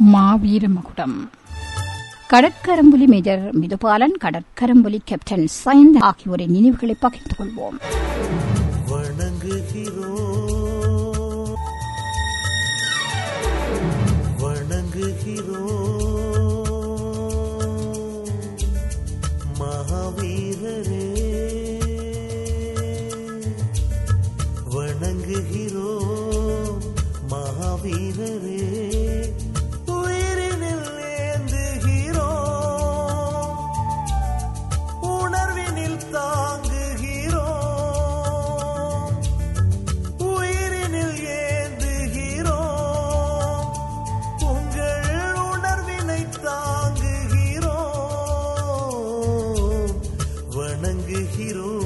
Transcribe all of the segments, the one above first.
மாவீரமகுடம் கடற்கரம்புலி major மிதுபாலன் கடற்கரம்புலி captain சயந்த் ஆகியோரின் நினைவுகளை பகிர்ந்து கொள்வோம் வணங்குகிறோம் வணங்குகிறோம் மகாவீரரே வணங்குகிறோம் மகாவீரரே உயிரினில் ஏந்துகிறோம் உணர்வினில் தாங்குகிறோம் உயிரினில் ஏந்துகிறோம் உங்கள் உணர்வினை தாங்குகிறோம் வணங்குகிறோம்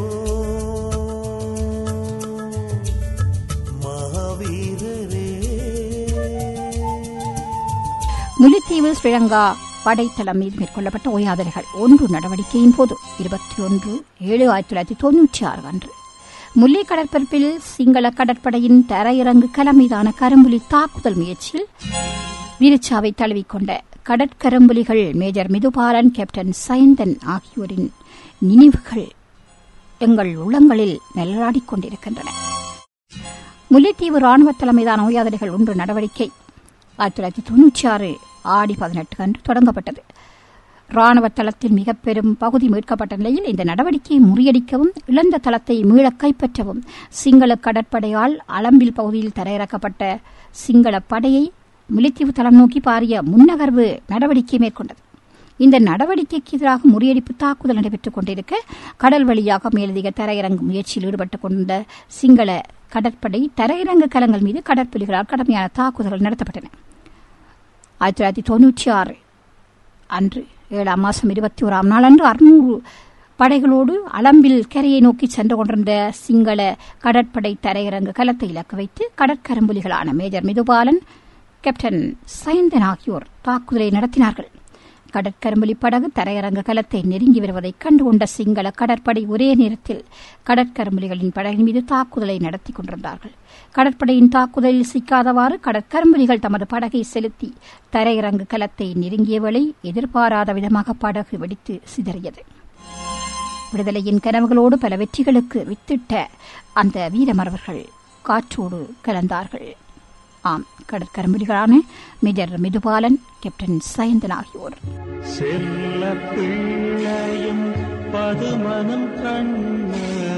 மகாவீரரே முல்லைத்தீவு ஸ்ரீலங்கா படைத்தளம் மீது மேற்கொள்ளப்பட்ட ஓயாதலைகள் ஒன்று நடவடிக்கையின் போது இருபத்தி ஒன்று ஏழு ஆயிரத்தி தொள்ளாயிரத்தி தொன்னூற்றி ஆறு அன்று முல்லை கடற்பரப்பில் சிங்கள கடற்படையின் தரையிறங்கு கலம் மீதான கரும்புலி தாக்குதல் முயற்சியில் வீரச்சாவை தழுவிக்கொண்ட கடற்கரும்புலிகள் மேஜர் மிதுபாலன் கேப்டன் சயந்தன் ஆகியோரின் நினைவுகள் எங்கள் உள்ளங்களில் நிழலாடிக் கொண்டிருக்கின்றன முல்லைத்தீவு ராணுவ தலைமையிலான ஓயாதலைகள் ஒன்று நடவடிக்கை ஆயிரத்தி தொள்ளாயிரத்தி தொன்னூற்றி ஆறு ஆடி பதினெட்டு அன்று தொடங்கப்பட்டது ராணுவ தளத்தில் மிக பெரும் பகுதி மீட்கப்பட்ட நிலையில் இந்த நடவடிக்கையை முறியடிக்கவும் இழந்த தளத்தை மீள கைப்பற்றவும் சிங்கள கடற்படையால் அளம்பில் பகுதியில் தரையிறக்கப்பட்ட சிங்கள படையை முல்லைத்தீவு தளம் நோக்கி பாரிய முன்னகர்வு நடவடிக்கை மேற்கொண்டது இந்த நடவடிக்கைக்கு எதிராக முறியடிப்பு தாக்குதல் நடைபெற்றுக் கொண்டிருக்க கடல் வழியாக மேலதிக தரையிறங்கு முயற்சியில் ஈடுபட்டுக் கொண்ட சிங்கள கடற்படை தரையிறங்கு கலங்கள் மீது கடற்புலிகளால் கடுமையான தாக்குதல்கள் நடத்தப்பட்டன ஆயிரத்தி தொள்ளாயிரத்தி தொன்னூற்றி ஆறு அன்று ஏழாம் மாதம் இருபத்தி ஓராம் நாள் அன்று அறுநூறு படைகளோடு அளம்பில் கரையை நோக்கி சென்று கொண்டிருந்த சிங்கள கடற்படை தரையிறங்கு கலத்தை இலக்கு வைத்து கடற்கரும்புலிகளான மேஜர் மிதுபாலன் கேப்டன் சயந்தன் ஆகியோர் தாக்குதலை நடத்தினார்கள் கடற்கரும்புலி படகு தரையரங்க கலத்தை நெருங்கி வருவதைக் கண்டுகொண்ட சிங்கள கடற்படை ஒரே நேரத்தில் கடற்கரும்புலிகளின் படகின் மீது தாக்குதலை நடத்திக் கொண்டிருந்தார்கள் கடற்படையின் தாக்குதலில் சிக்காதவாறு கடற்கரும்புலிகள் தமது படகை செலுத்தி தரையிறங்கு கலத்தை நெருங்கிய வேளை எதிர்பாராத விதமாக படகு வெடித்து சிதறியது விடுதலையின் கனவுகளோடு பல வெற்றிகளுக்கு வித்திட்ட அந்த வீரமரவர்கள் காற்றோடு கலந்தார்கள் ஆம் கடற்கரும்புலிகளான மேஜர் மிதுபாலன் கேப்டன் சயந்தன் ஆகியோர் செல்ல பிள்ளையும் பதுமனம் கண்ண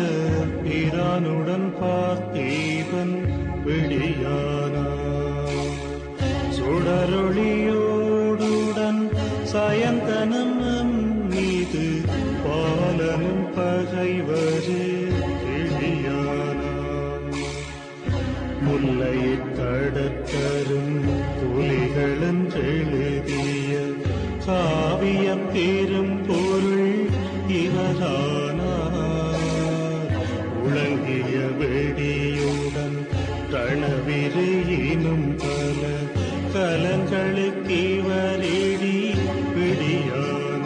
பிரானுடன் பார்த்தீவன் விழியானா சுடரொளியோடுடன் சயந்தனம் நம் மீது பாலனும் பகைவரு விழியானா முல்லையைக் கடற்கரும் புலிகளென்றெழுதிய காவிய பெரும் பொருள் இவரானார் உளங்கிய வெடியுடன் கணவிரு இனும் பல கலங்களுக்கு இவரேடி பிடியானார்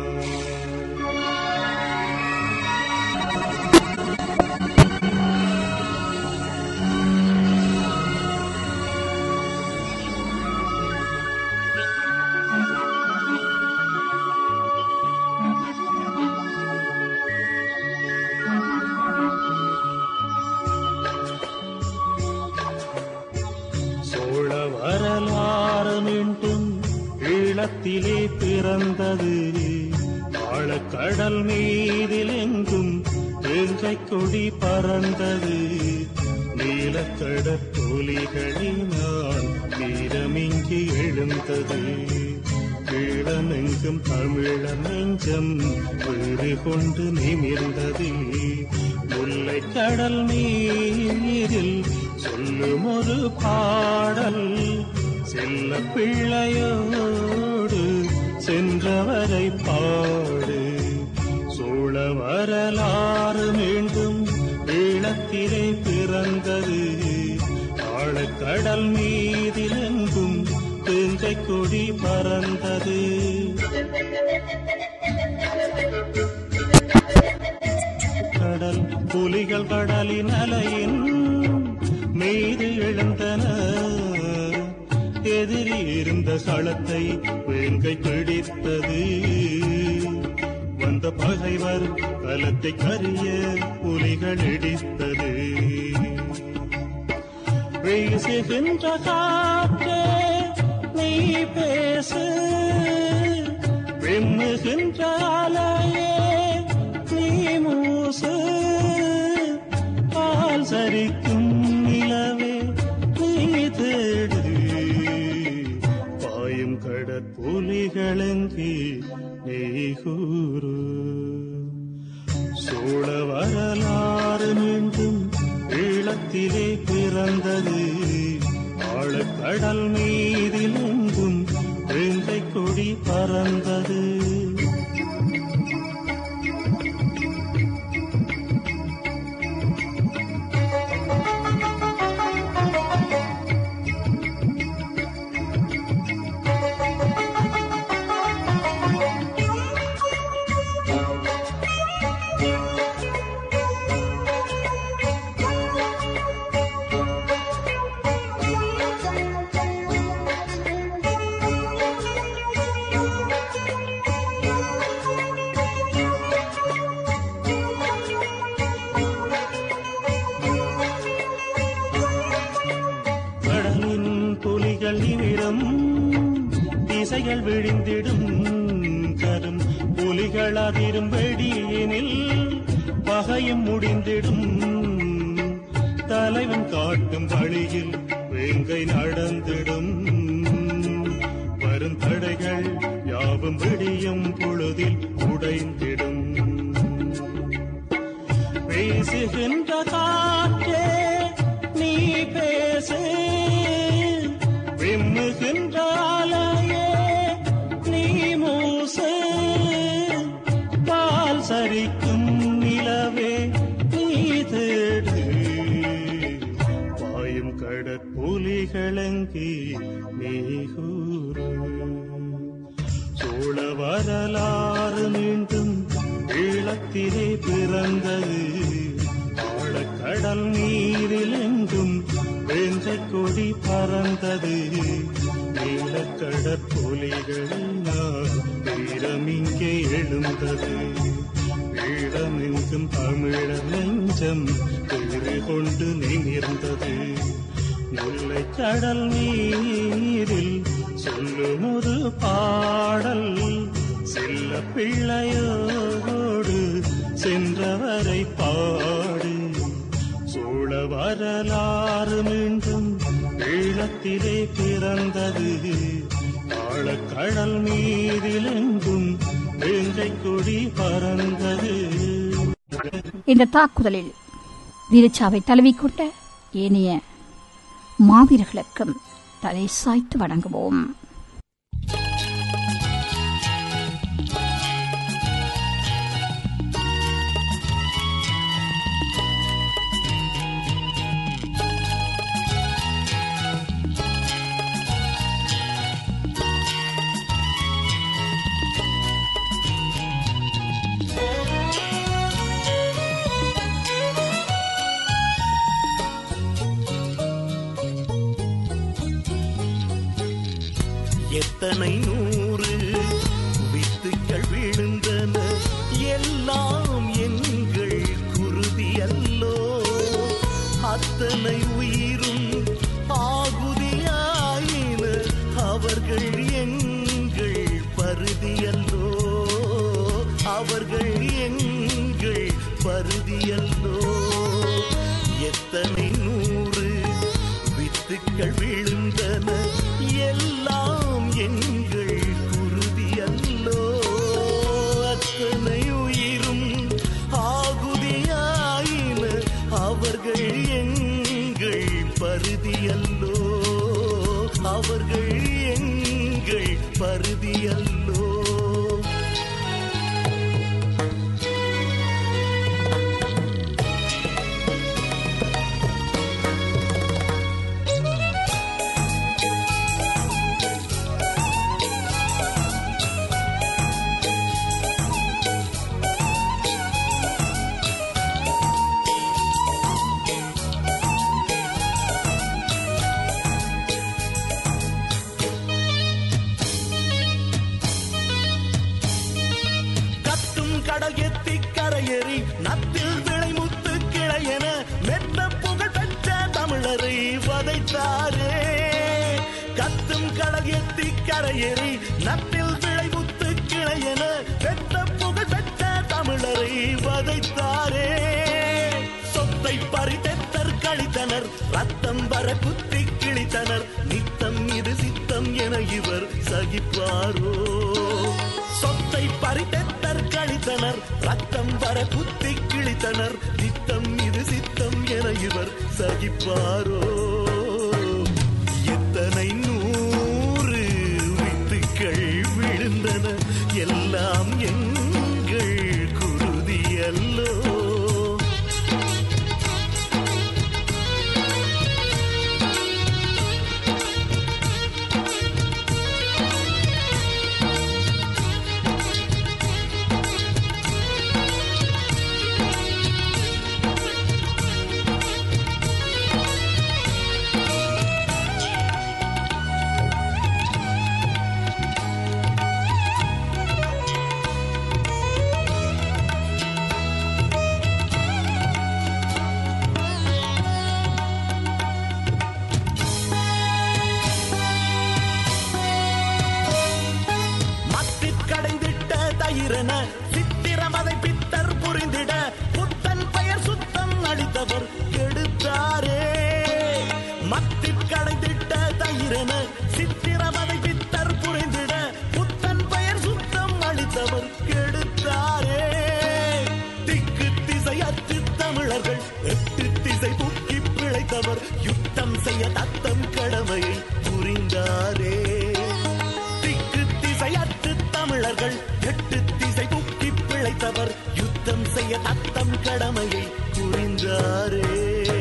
சோழ வரலாறு மீண்டும் ஈழத்திலே பிறந்தது ஆழக்கடல் மீதில் எங்கும் வேங்கை கொடி பறந்தது நீலக்கடற் புலிகளினால் வீரமிங்கி எழுந்தது ஈழமெங்கும் தமிழ நெஞ்சம் வீறு கொண்டு நிமிர்ந்தது முல்லை கடல் நீரில் சொல்லும் ஒரு பாடல் செல்ல பிள்ளையோடு சென்றவரை பாடு சோழ வரலாறு மீண்டும் ஈழத்திலே பிறந்தது ஆழக்கடல் மீதிலெங்கும் தேங்கை கொடி பறந்தது கடல் புலிகள் கடலின் அலையின் மீது எழுந்தன எதிரி இருந்த களத்தை வேங்கை பிடித்தது வந்த பகைவர் கலத்தை கரிய புலிகள் இடித்தது வீசுகின்ற காற்றே நீ பேசு விம்முகின்ற அலையே நீ மூசு பால் சரிக்கும் நிலவே நீ தேடு பாயும் கடற்புலிகளெங்கே நீ கூறு சோழ வரலாறு மீண்டும் ஈழத்திலே பிறந்தது ஆழக்கடல் மீதில் எங்கும் வெங்கை கொடி பறந்தது கடலின் புலிகள் நிமிடம் திசைகள் விழிந்திடும் கரும் புலிகள் அதிரும் வெடியினில் பகையும் முடிந்திடும் தலைவன் காட்டும் வழியில் வேங்கை நடந்திடும் வரும் தடைகள் யாவும் விடியும் பொழுதில் உடைந்திடும் பேசுகின்ற காற்றே நீ பேசு விம்முகின்ற அலையே நீ மூசு பால் சரிக்கும் நிலவே நீ தேடு பாயும் கடற்புலிகளெங்கே நீ கூறு சோழ வரலாறு மீண்டும் ஈழத்திலே பிறந்தது ஆழக்கடல் நீரில் எங்கும் வெஞ்சை கொடி பறந்தது நீலக்கடற் புலிகளினால் வீரம் இங்கே எழுந்தது ஈழமெங்கும் தமிழர் நெஞ்சம் பேறு கொண்டு நிமிர்ந்தது முல்லை கடல் நீரில் சொல்லும் ஒரு பாடல் செல்ல பிள்ளையோடு சென்றவரை பாடு சோழ வரலாறு மீண்டும் ஈழத்திலே பிறந்தது ஆழக்கடல் மீதில் எங்கும் வேங்கை கொடி பறந்தது இந்த தாக்குதலில் வீரச்சாவை தழுவிக்கொண்ட ஏனைய மாவீரர்களுக்கும் தலை சாய்த்து வணங்குவோம் எத்தனை நூறு வித்துக்கள் விழுந்தன எல்லாம் எங்கள் குருதி அல்லோ அத்தனை உயிரும் ஆகுதியாயின அவர்கள் எங்கள் பருதி அல்லோ அவர்கள் எங்கள் பருதி அல்லோ எத்தனை நூறு வித்துக்கள் விழுந்தன எல்லாம் எங்கள் குருதி அல்லோ அத்தனை உயிரும் ஆகுதியாயின அவர்கள் எங்கள் பருதி அல்லோ அவர்கள் எங்கள் பருதி அல்லோ கரையேறி நட்டில் விளைவுத்து கிளையென பெற்ற புகழ் பெற்ற தமிழரை வதைத்தாரே சொத்தை பறித்தெத்தர் கழித்தனர் ரத்தம் வர குத்தி கிழித்தனர் நித்தம் இது சித்தம் என இவர் சகிப்பாரோ சொத்தை பறித்தெத்தர் கழித்தனர் ரத்தம் வர குத்தி கிழித்தனர் நித்தம் இது சித்தம் என இவர் சகிப்பாரோ எத்தனை நூறு வித்துக்கள் விழுந்தன எல்லாம் எங்கள் குருதியல்லோ மத்திக் கடைந்திட்ட தயிரென சித்திரமதை பித்தர் புரிந்திட புத்தன் பெயர் சுத்தம் அளித்தவர் கெடுத்தாரே மத்திக் கடைந்திட்ட தயிரென சித்திரமதை பித்தர் புரிந்திட புத்தன் பெயர் சுத்தம் அளித்தவர் கெடுத்தாரே திக்கு திசையற்று தமிழர்கள் எட்டு திசை தூக்கி பிழைத்தவர் யுத்தம் செய்ய தத்தம் கடமையை புரிந்தாரே திக்கு திசையற்று தமிழர்கள் எட்டு திசை தூக்கி பிழைத்தவர் யுத்தம் செய்ய தத்தம் கடமையை புரிந்தாரே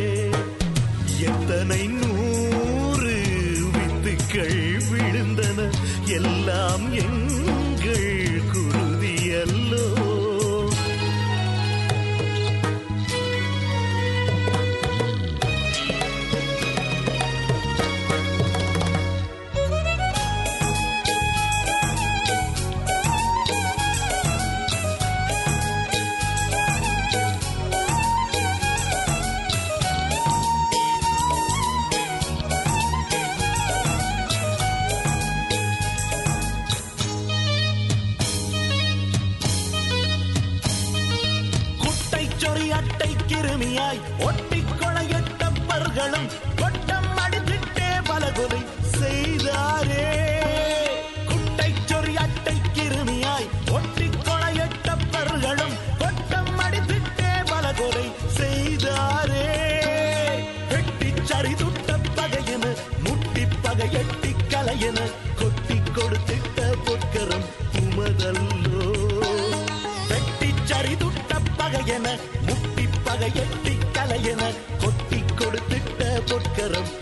எத்தனை நூறு வித்துக்கள் விழுந்தன எல்லாம் எங்கள் குருதியல்லோ குட்டை சொறி அட்டை கிருமியாய் ஒட்டி கொலையட்டப்பர்களும் கொட்டம் அடித்திட்டே பல கொலை செய்தாரே குட்டை சொறி அட்டை கிருமியாய் ஒட்டி கொலையட்டப்பர்களும் கொட்டம் அடித்திட்டே பல கொலை செய்தாரே வெட்டி சரி துட்ட பகையென முட்டி பகை எட்டி கலையென கொட்டி கொடுத்திட்ட பொற்கரம் உமதல்லோ வெட்டி சரி துட்ட பகையென முட்டி பகை எட்டி கலையென கொட்டி கொடுத்திட்ட பொற்கரம்